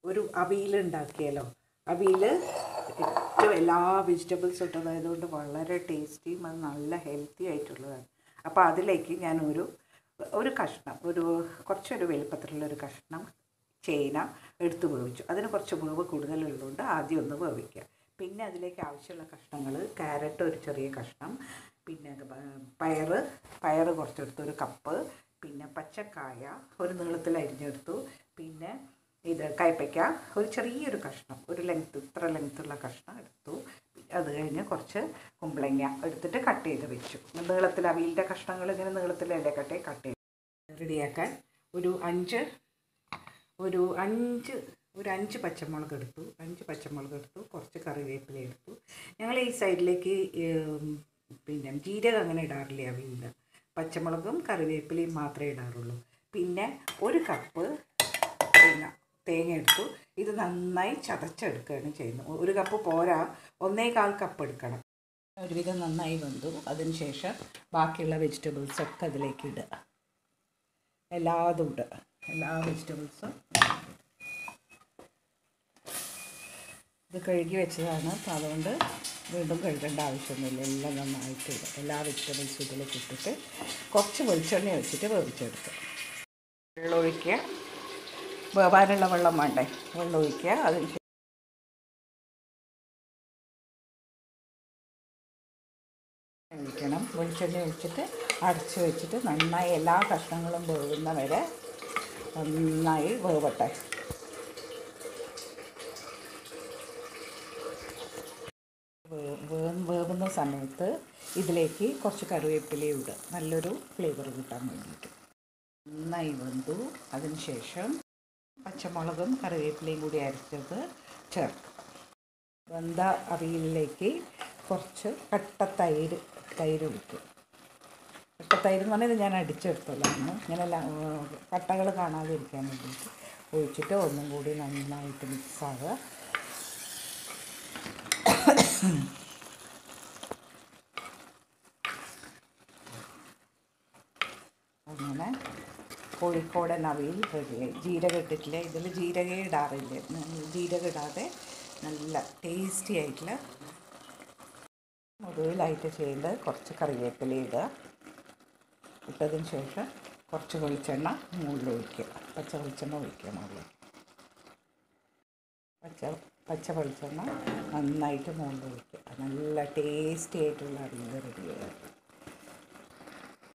ഒരു അവിയൽ ഉണ്ടാക്കിയാലോ അവിയൽ ഏറ്റവും എല്ലാ വെജിറ്റബിൾസും ഇട്ടതായതുകൊണ്ട് വളരെ ടേസ്റ്റിയും അത് നല്ല ഹെൽത്തി ആയിട്ടുള്ളതാണ് അപ്പോൾ അതിലേക്ക് ഞാൻ ഒരു ഒരു കഷ്ണം ഒരു കുറച്ചൊരു വലുപ്പത്തിലുള്ള ഒരു കഷ്ണം ചേന എടുത്ത് വേവിച്ചു അതിന് കുറച്ച് വേവ് കൂടുതലുള്ളതുകൊണ്ട് ആദ്യം ഒന്ന് വേവിക്കുക പിന്നെ അതിലേക്ക് ആവശ്യമുള്ള കഷ്ണങ്ങൾ ക്യാരറ്റ് ഒരു ചെറിയ കഷ്ണം പിന്നെ പ- പയറ് പയറ് കുറച്ചെടുത്തു ഒരു കപ്പ് പിന്നെ പച്ചക്കായ ഒരു നീളത്തിൽ അരിഞ്ഞെടുത്തു പിന്നെ ഇത് കയ്പ്പയ്ക്ക ഒരു ചെറിയൊരു കഷ്ണം ഒരു ലെങ്ത്ത് ഇത്ര ലെങ്ത്തുള്ള കഷ്ണം എടുത്തു അത് കഴിഞ്ഞ് കുറച്ച് കുമ്പളങ്ങ എടുത്തിട്ട് കട്ട് ചെയ്ത് വെച്ചു നീളത്തിൽ അവിയലിൻ്റെ കഷ്ണങ്ങൾ ഇങ്ങനെ നീളത്തിലല്ലേ കട്ട് ചെയ്ത് കട്ട് ചെയ്ത് റെഡിയാക്കാൻ ഒരു അഞ്ച് ഒരു അഞ്ച് ഒരു അഞ്ച് പച്ചമുളക് എടുത്തു അഞ്ച് പച്ചമുളക് എടുത്തു കുറച്ച് കറിവേപ്പില എടുത്തു ഞങ്ങൾ ഈ സൈഡിലേക്ക് ഉം, പിന്നെ ജീരകം അങ്ങനെ ഇടാറില്ല അവിയില്ല പച്ചമുളകും കറിവേപ്പിലയും മാത്രമേ ഇടാറുള്ളൂ പിന്നെ ഒരു കപ്പ് പിന്നെ തേങ്ങ എടുത്തു ഇത് നന്നായി ചതച്ചെടുക്കുകയാണ് ചെയ്യുന്നത് ഒരു കപ്പ് പോരാ ഒന്നേകാൽ കപ്പ് എടുക്കണം ഒരുവിധം നന്നായി വെന്തു അതിനുശേഷം ബാക്കിയുള്ള വെജിറ്റബിൾസ് ഒക്കെ അതിലേക്ക് ഇടുക എല്ലാതും ഇടുക എല്ലാ വെജിറ്റബിൾസും ഇത് കഴുകി വെച്ചതാണ് അപ്പം അതുകൊണ്ട് വീണ്ടും കഴുകേണ്ട ആവശ്യമൊന്നുമില്ല എല്ലാം നന്നായിട്ട് ഇടുക എല്ലാ വെജിറ്റബിൾസും ഇതിലേക്ക് ഇട്ടിട്ട് കുറച്ച് വെളിച്ചെണ്ണ ഒഴിച്ചിട്ട് വേവിച്ചെടുക്കുക വെള്ളം ഒഴിക്കുക വേവാനുള്ള വെള്ളം വേണ്ടേ വെള്ളം ഒഴിക്കുക അതിന് ശേഷം ഒഴിക്കണം വെളിച്ചെണ്ണ ഒഴിച്ചിട്ട് അടച്ച് വെച്ചിട്ട് നന്നായി എല്ലാ കഷ്ണങ്ങളും വേവുന്ന വരെ നന്നായി വേവട്ടെ വേ- വേ- വേവുന്ന സമയത്ത് ഇതിലേക്ക് കുറച്ച് കറിവേപ്പിലയും ഇടുക നല്ലൊരു ഫ്ലേവർ കിട്ടാൻ വേണ്ടിയിട്ട് നന്നായി വെന്തു അതിനുശേഷം പച്ചമുളകും കറിവേപ്പിലയും കൂടി അരച്ചത് ചേർക്കുക വെന്ത അവിയലിലേക്ക് കുറച്ച് കട്ട തൈര് തൈര് ഒഴിക്കും കട്ട തൈര് എന്ന് പറഞ്ഞാൽ ഇത് ഞാൻ അടിച്ചെടുത്തതാണ് ഇങ്ങനെ കട്ടകൾ കാണാതിരിക്കാൻ വേണ്ടിയിട്ട് ഒഴിച്ചിട്ട് ഒന്നും കൂടി നന്നായിട്ട് മിക്സാകുക അങ്ങനെ കോഴിക്കോടൻ അവിയൽ റെഡിയായി ജീരകം ഇട്ടിട്ടില്ല ഇതിൽ ജീരകം ഇടാറില്ല നമ്മൾ ജീരകം ഇടാതെ നല്ല ടേസ്റ്റി ആയിട്ടുള്ള മുറിവിലായിട്ട് ചെയ്യേണ്ടത് കുറച്ച് കറിവേപ്പില ഇടുക ഇട്ടതിന് ശേഷം കുറച്ച് വെളിച്ചെണ്ണ മുകളിൽ ഒഴിക്കുക പച്ച വെളിച്ചെണ്ണ ഒഴിക്കുക മുകളിൽ പച്ച പച്ച വെളിച്ചെണ്ണ നന്നായിട്ട് മുകളിൽ ഒഴിക്കുക നല്ല ടേസ്റ്റി ആയിട്ടുള്ള അവിയൽ റെഡിയായി